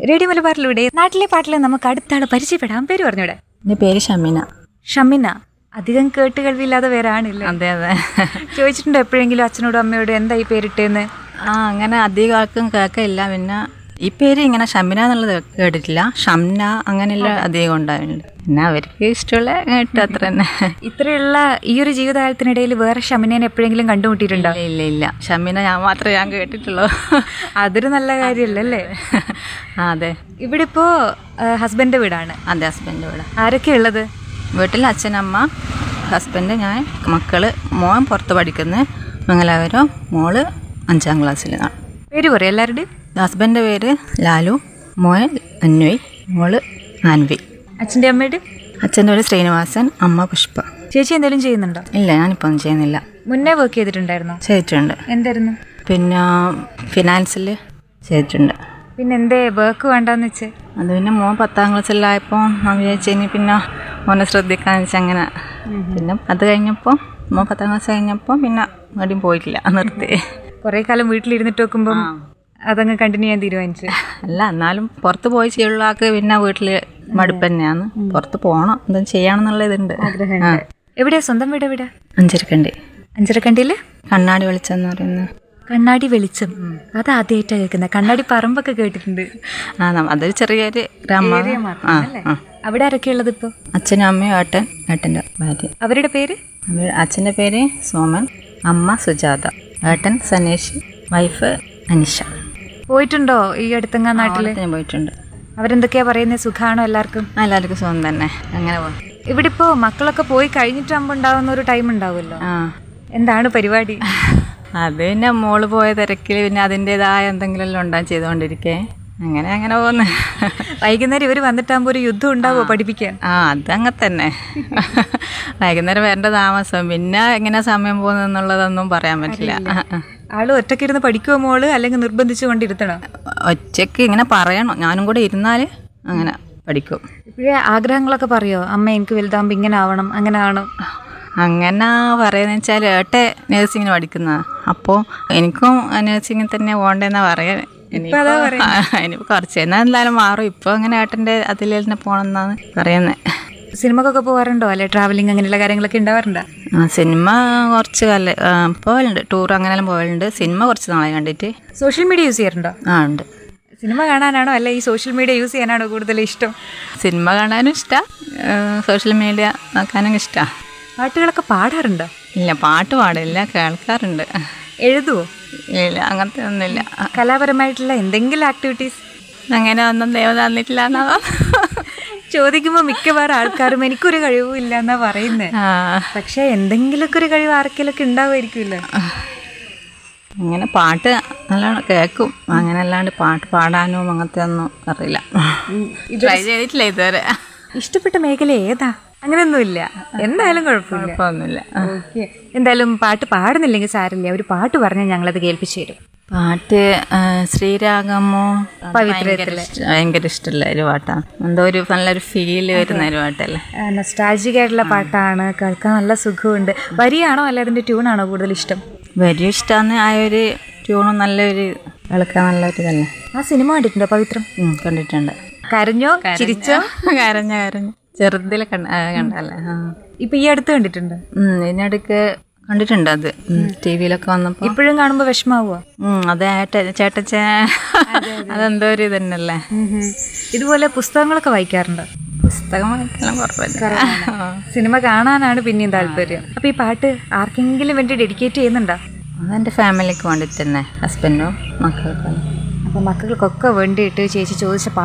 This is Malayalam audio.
റേഡിയോ മലബാറിലൂടെ നാട്ടിലെ പാട്ടിൽ നമുക്ക് അടുത്താളെ പരിചയപ്പെടാം പേര് പറഞ്ഞൂടെ എൻ്റെ പേര് ഷമീന ഷമിന അധികം കേട്ട് കേൾവിയില്ലാതെ പേരാണില്ലേ അതെ അതെ ചോദിച്ചിട്ടുണ്ടോ എപ്പോഴെങ്കിലും അച്ഛനോടും അമ്മയോടും എന്താ ഈ പേരിട്ടേന്ന് ആ അങ്ങനെ അധികം ആൾക്കും കേൾക്കില്ല പിന്നെ ഈ പേര് ഇങ്ങനെ ഷമിന എന്നുള്ളത് കേട്ടിട്ടില്ല ഷംന അങ്ങനെയുള്ള അധികം ഉണ്ടാവുന്നുണ്ട് പിന്നെ അവർക്ക് ഇഷ്ടമുള്ള കേട്ടു അത്ര തന്നെ ഇത്രയുള്ള ഈ ഒരു ജീവിതകാലത്തിനിടയിൽ വേറെ ഷമിനേനെ എപ്പോഴെങ്കിലും കണ്ടുമുട്ടിയിട്ടുണ്ടോ ഇല്ല ഇല്ല ഇല്ല ഷമിന ഞാൻ മാത്രമേ ഞാൻ കേട്ടിട്ടുള്ളൂ അതൊരു നല്ല കാര്യമല്ലേ ആ അതെ ഇവിടെ ഇപ്പോ ഹസ്ബൻഡ് വീടാണ് അതെ ഹസ്ബൻഡ് ഇവിടെ ആരൊക്കെയാ ഉള്ളത് വീട്ടിൽ അച്ഛനമ്മ ഹസ്ബൻഡ് ഞാൻ മക്കള് മോൻ പുറത്ത് പഠിക്കുന്നു മംഗലാപുരം മോള് അഞ്ചാം ക്ലാസ്സിലാണ് പേര് പറയും എല്ലാവരുടെയും ഹസ്ബൻഡിൻ്റെ പേര് ലാലു മോൻ അന്വയ് മോള് ആൻവി അച്ഛൻ്റെ അമ്മയുടെയും അച്ഛൻ്റെ പേര് ശ്രീനിവാസൻ അമ്മ പുഷ്പ ചേച്ചി എന്തെങ്കിലും ചെയ്യുന്നുണ്ടോ ഇല്ല ഞാനിപ്പോൾ ഒന്നും ചെയ്യുന്നില്ല മുന്നേ വർക്ക് ചെയ്തിട്ടുണ്ടായിരുന്നോ ചെയ്തിട്ടുണ്ട് എന്തായിരുന്നു പിന്നെ ഫിനാൻസിൽ ചെയ്തിട്ടുണ്ട് പിന്നെ എന്തേ വർക്ക് വേണ്ടാന്ന് വെച്ച് അത് പിന്നെ മോൻ പത്താം ക്ലാസ്സിലായപ്പോൾ ഞാൻ വിചാരിച്ചു ഇനി പിന്നെ മോനെ ശ്രദ്ധിക്കാന്ന് വെച്ചാൽ അങ്ങനെ പിന്നെ അത് കഴിഞ്ഞപ്പോൾ മോൻ പത്താം ക്ലാസ് കഴിഞ്ഞപ്പോൾ പിന്നെ എവിടെയും പോയിട്ടില്ല നിർത്തി കുറെ കാലം വീട്ടിലിരുന്നിട്ട് നോക്കുമ്പം അതങ്ങ് കണ്ടിന്യൂ ചെയ്യാൻ തീരുമാനിച്ചു അല്ല എന്നാലും പുറത്ത് പോയി ചെയ്യുള്ള ആൾക്ക് പിന്നെ വീട്ടിൽ മടുപ്പ് തന്നെയാണ് പുറത്ത് പോകണം എന്തും ചെയ്യണമെന്നുള്ള ഇതുണ്ട് ആ എവിടെയാ സ്വന്തം വീട് എവിടെയാ അഞ്ചരക്കണ്ടി അഞ്ചരക്കണ്ടിയില് കണ്ണാടി വെളിച്ചെന്ന് പറയുന്നത് കണ്ണാടി വെളിച്ചം അത് ആദ്യമായിട്ടാണ് കേൾക്കുന്നത് കണ്ണാടി പറമ്പൊക്കെ കേട്ടിട്ടുണ്ട് ആ നമ്മ- അതൊരു ചെറിയൊരു ഗ്രാമമാണ് ആ ആ അവിടെ ആരൊക്കെ ഉള്ളത് ഇപ്പൊ അച്ഛനും അമ്മയും ഏട്ടൻ ഏട്ടൻ്റെ ഭാര്യ അവരുടെ പേര് അവർ അച്ഛൻ്റെ പേര് സോമൻ അമ്മ സുജാത ഏട്ടൻ സനേഷ് വൈഫ് അനിഷ പോയിട്ടുണ്ടോ ഈ അടുത്തങ്ങ നാട്ടില് ഞാൻ പോയിട്ടുണ്ട് അവരെന്തൊക്കെയാ പറയുന്നത് സുഖാണോ എല്ലാവർക്കും ആ, എല്ലാവർക്കും സുഖം തന്നെ അങ്ങനെ പോകും ഇവിടെ ഇപ്പോ മക്കളൊക്കെ പോയി കഴിഞ്ഞിട്ടാകുമ്പോ ഉണ്ടാവുന്ന ഒരു ടൈം ഉണ്ടാവുമല്ലോ ആ എന്താണ് പരിപാടി അത് പിന്നെ മോള് പോയ തിരക്കിൽ പിന്നെ അതിൻ്റെതായ എന്തെങ്കിലും എല്ലാം ഉണ്ടാകും ചെയ്തുകൊണ്ടിരിക്കേ അങ്ങനെ അങ്ങനെ പോകുന്നു വൈകുന്നേരം ഇവര് വന്നിട്ടാകുമ്പോ ഒരു യുദ്ധം ഉണ്ടാവോ പഠിപ്പിക്കാൻ ആ അതങ്ങനെ തന്നെ വൈകുന്നേരം വരേണ്ട താമസം പിന്നെ എങ്ങനെ സമയം പോകുന്നെന്നുള്ളതൊന്നും പറയാൻ പറ്റില്ല ആ, ആ. ആള് ഒറ്റക്കിരുന്ന് പഠിക്കുമോ മോള് അല്ലെങ്കിൽ നിർബന്ധിച്ചു കൊണ്ടിരുത്തണോ ഒറ്റയ്ക്ക് ഇങ്ങനെ പറയണം ഞാനും കൂടെ ഇരുന്നാൽ അങ്ങനെ പഠിക്കും ഇപ്പോഴേ ആഗ്രഹങ്ങളൊക്കെ പറയോ അമ്മ എനിക്ക് വലുതാകുമ്പോ ഇങ്ങനെ ആവണം അങ്ങനെ ആവണം അങ്ങനെ പറയുന്നത് വെച്ചാൽ ഏട്ടെ നേഴ്സിങ്ങിന് പഠിക്കുന്ന അപ്പോൾ എനിക്കും നേഴ്സിങ്ങിൽ തന്നെ പോകണ്ടെന്നാ പറയാൻ ഇനിയിപ്പോൾ ഇനിയിപ്പോൾ കുറച്ച് എന്നാൽ എന്തായാലും മാറും ഇപ്പോൾ അങ്ങനെ ഏട്ടൻ്റെ അതിൽ തന്നെ പോകണമെന്നാണ് പറയുന്നത് സിനിമക്കൊക്കെ പോകാറുണ്ടോ അല്ലെ ട്രാവലിംഗ് അങ്ങനെയുള്ള കാര്യങ്ങളൊക്കെ ഉണ്ടാവാറുണ്ടോ ആ സിനിമ കുറച്ച് കാലം ആ, പോകലുണ്ട് ടൂർ അങ്ങനെയെല്ലാം പോകലുണ്ട് സിനിമ കുറച്ച് നാളെ കണ്ടിട്ട് സോഷ്യൽ മീഡിയ യൂസ് ചെയ്യാറുണ്ടോ ആ ഉണ്ട് സിനിമ കാണാനാണോ അല്ലെ ഈ സോഷ്യൽ മീഡിയ യൂസ് ചെയ്യാനാണോ കൂടുതൽ ഇഷ്ടം സിനിമ കാണാനും ഇഷ്ടമാണ് സോഷ്യൽ മീഡിയ നോക്കാനും ഇഷ്ടമാണ് പാട്ടുകളൊക്കെ പാടാറുണ്ടോ ഇല്ല പാട്ട് പാടില്ല കേൾക്കാറുണ്ട് എഴുതുവോ ഇല്ല അങ്ങനത്തെ ഒന്നുമില്ല കലാപരമായിട്ടുള്ള എന്തെങ്കിലും ആക്ടിവിറ്റീസ് അങ്ങനെ ഒന്നും ദൈവം തന്നിട്ടില്ല എന്നാ ചോദിക്കുമ്പോൾ മിക്കവാറും ആൾക്കാരും എനിക്കൊരു കഴിവും ഇല്ല എന്നാ പറയുന്നത് ആ പക്ഷെ എന്തെങ്കിലുമൊക്കെ ഒരു കഴിവ് ആർക്കെങ്കിലൊക്കെ ഉണ്ടാവുമായിരിക്കുമല്ലോ അങ്ങനെ പാട്ട് നല്ലോണം കേൾക്കും അങ്ങനെ അല്ലാണ്ട് പാട്ട് പാടാനും അങ്ങനത്തെ ഒന്നും അറിയില്ല ട്രൈ ചെയ്തിട്ടില്ല ഇതുവരെ ഇഷ്ടപ്പെട്ട മേഖല ഏതാ അങ്ങനെയൊന്നുമില്ല എന്തായാലും കുഴപ്പമില്ല കുഴപ്പമൊന്നുമില്ല ഓക്കെ എന്തായാലും പാട്ട് പാടുന്നില്ലെങ്കിൽ സാരില്ല ഒരു പാട്ട് പറഞ്ഞാൽ ഞങ്ങളത് കേൾപ്പിച്ചു തരും പാട്ട് ആ, ശ്രീരാഗമോ അത് ഭയങ്കര ഇഷ്ട- ഭയങ്കര ഇഷ്ടമുള്ള ഒരു പാട്ടാണ് എന്തോ ഒരു നല്ലൊരു ഫീല് വരുന്ന ഒരു പാട്ടല്ലേ നൊസ്റ്റാൾജിക് ആയിട്ടുള്ള പാട്ടാണ് കേൾക്കാൻ നല്ല സുഖമുണ്ട് വരിയാണോ അല്ല അതിന്റെ ട്യൂണാണോ കൂടുതൽ ഇഷ്ടം വലിയ ഇഷ്ടമാണ് ആ ഒരു ട്യൂണും നല്ലൊരു കേൾക്കാൻ നല്ലൊരു ഇതല്ലേ ആ സിനിമ കണ്ടിട്ടുണ്ടോ പവിത്രം ഉം, കണ്ടിട്ടുണ്ട് കരഞ്ഞോ ചിരിച്ചോ കരഞ്ഞ കരഞ്ഞ ചെറുതിൽ കണ്ട ആ, കണ്ടല്ലേ ആ ഇപ്പൊ ഈ അടുത്ത് കണ്ടിട്ടുണ്ടോ ഉം, ഇതിനിടയ്ക്ക് കണ്ടിട്ടുണ്ട് അത് ടി വിയിലൊക്കെ വന്നപ്പോൾ ഇപ്പോഴും കാണുമ്പോ വിഷമാവോ അത് ഏട്ട ചേട്ടച്ച അതെന്തോ ഒരു ഇതന്നല്ലേ ഇതുപോലെ പുസ്തകങ്ങളൊക്കെ വായിക്കാറുണ്ടോ പുസ്തകം വായിക്കണം കുഴപ്പമില്ല സിനിമ കാണാനാണ് പിന്നെയും താല്പര്യം അപ്പൊ ഈ പാട്ട് ആർക്കെങ്കിലും വേണ്ടി ഡെഡിക്കേറ്റ് ചെയ്യുന്നുണ്ടോ അതെൻ്റെ ഫാമിലിക്ക് വേണ്ടിയിട്ട് തന്നെ ഹസ്ബൻഡും മക്കൾക്കും അപ്പൊ മക്കൾക്കൊക്കെ വേണ്ടിയിട്ട് ചേച്ചി ചോദിച്ച പാട്ട്